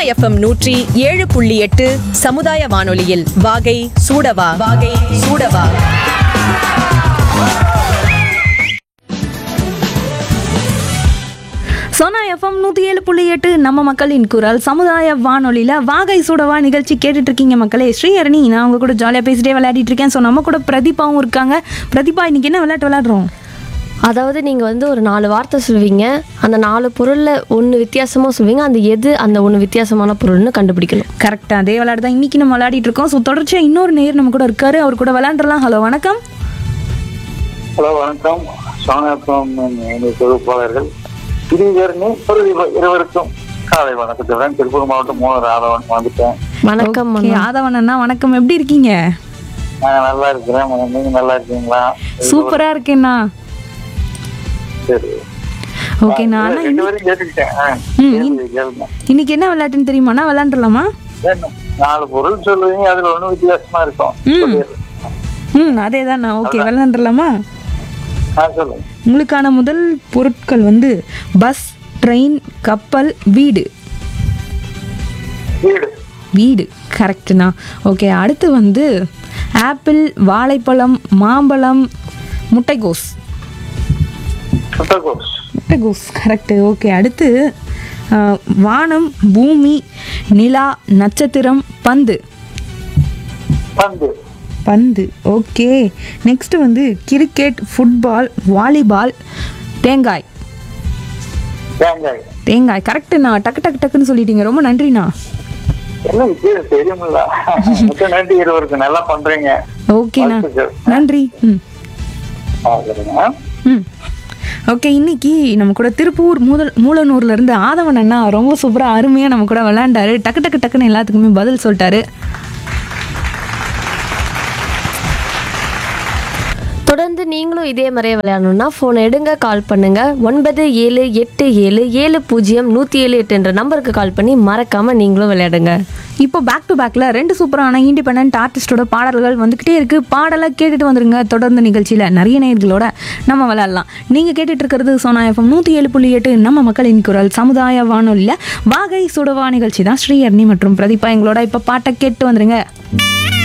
FM நூற்றி ஏழு புள்ளி எட்டு சமுதாய வானொலியில் வாகை சூடவா வாகை சூடவா சோனா எஃப்எம் நூற்றி ஏழு புள்ளி எட்டு நம்ம மக்களின் குரல் சமுதாய வானொலியில் வாகை சூடவா நிகழ்ச்சி கேட்டுட்டு இருக்கீங்க மக்களே ஸ்ரீஹரணி நான் உங்க கூட ஜாலியாக பேசிட்டே விளையாடிட்டு இருக்கேன் ஸோ நம்ம கூட பிரதீபாவும் இருக்காங்க பிரதீபா இன்னைக்கு என்ன விளையாட்டு விளையாடுறோம் அதாவது நீங்கள் வந்து ஒரு நாலு வார்த்தை சொல்வீங்க அந்த நாலு பொருளில் ஒன்று வித்தியாசமாக சொல்வீங்க அந்த எது அந்த ஒன்று வித்தியாசமான பொருள்னு கண்டுபிடிக்கணும் கரெக்டாக அதே விளையாட்டு தான் இன்னைக்கு நம்ம விளையாடிட்டு இருக்கோம் ஸோ தொடர்ச்சியாக இன்னொரு நேர் நம்ம கூட இருக்காரு அவர் கூட விளையாண்டுலாம் ஹலோ வணக்கம் ஹலோ வணக்கம் சோனாக்கம் தொகுப்பாளர்கள் திடீர்னு இருவருக்கும் காலை வணக்கத்துடன் திருப்பூர் மாவட்டம் மூணு ராதவன் வந்துட்டேன் வணக்கம் ஓகே அண்ணா. ஆதவன் அண்ணா வணக்கம் எப்படி இருக்கீங்க நான் நல்லா இருக்கிறேன் நீங்க நல்லா இருக்கீங்களா சூப்பராக இருக்கேண்ணா சரி ஓகேண்ணா அண்ணா ரெண்டு பேரும் கேட்டுக்கிட்டேன் ஆ, ம், கேளுங்க, கேளுங்க. இன்னைக்கு என்ன விளையாட்டுன்னு தெரியுமாண்ணா விளையாண்டுலாமா வேணும். நாலு பொருள் சொல்லுவீங்க அதுல ஒண்ணு வித்தியாசமா இருக்கும் ம். சொல்லிடுறேன். ம் அதே தான்ண்ணா ஓகே விளையாண்டுலாமா ஆ சொல்லுங்க உங்களுக்கான முதல் பொருட்கள் வந்து பஸ் ட்ரெயின் கப்பல் வீடு வீடு வீடு கரெக்டுண்ணா ஓகே அடுத்து வந்து ஆப்பிள் வாழைப்பழம் மாம்பழம் முட்டைகோஸ் சுத்தகோஸ் முட்டைகோஸ் கரெக்டு ஓகே அடுத்து ஆ, வானம் பூமி நிலா நட்சத்திரம் பந்து பந்து பந்து ஓகே நெக்ஸ்ட் வந்து கிரிக்கெட் ஃபுட்பால் வாலிபால் தேங்காய் தேங்காய் தேங்காய் கரெக்டுண்ணா டக்கு டக்கு டக்குன்னு சொல்லிட்டீங்க ரொம்ப நன்றிண்ணா என்ன வித்தியாசம் தெரியுமில்ல மிக்க நன்றி இருவருக்கு நல்லா பண்றீங்க ஓகேண்ணா வாழ்த்துக்கள். நன்றி ம் ஆ, சரிங்க ம் ஓகே இன்னைக்கு நம்ம கூட திருப்பூர் மூதல் மூலனூர்ல இருந்து ஆதவன் அண்ணா ரொம்ப சூப்பராக அருமையாக நம்ம கூட விளையாண்டாரு டக்கு டக்கு டக்குன்னு எல்லாத்துக்குமே பதில் சொல்லிட்டாரு தொடர்ந்து நீங்களும் இதே மாதிரியே விளையாடணும்னா ஃபோனை எடுங்க கால் பண்ணுங்க ஒன்பது ஏழு எட்டு ஏழு ஏழு பூஜ்ஜியம் நூற்றி ஏழு எட்டு என்ற நம்பருக்கு கால் பண்ணி மறக்காம நீங்களும் விளையாடுங்க இப்போ பேக் டு பேக்கில் ரெண்டு சூப்பரான இண்டிபெண்ட் ஆர்டிஸ்டோட பாடல்கள் வந்துக்கிட்டே இருக்கு பாடலை கேட்டுட்டு வந்துருங்க தொடர்ந்து நிகழ்ச்சியில் நிறைய நேர்களோட நம்ம விளையாடலாம் நீங்கள் கேட்டுட்டு இருக்கிறது சோனா எஃப்எம் நூற்றி ஏழு புள்ளி எட்டு நம்ம மக்களின் குரல் சமுதாய வானொலியில் வாகை சுடவா நிகழ்ச்சி தான் ஸ்ரீஹர்னி மற்றும் பிரதீபா எங்களோட இப்போ பாட்டை கேட்டு வந்துருங்க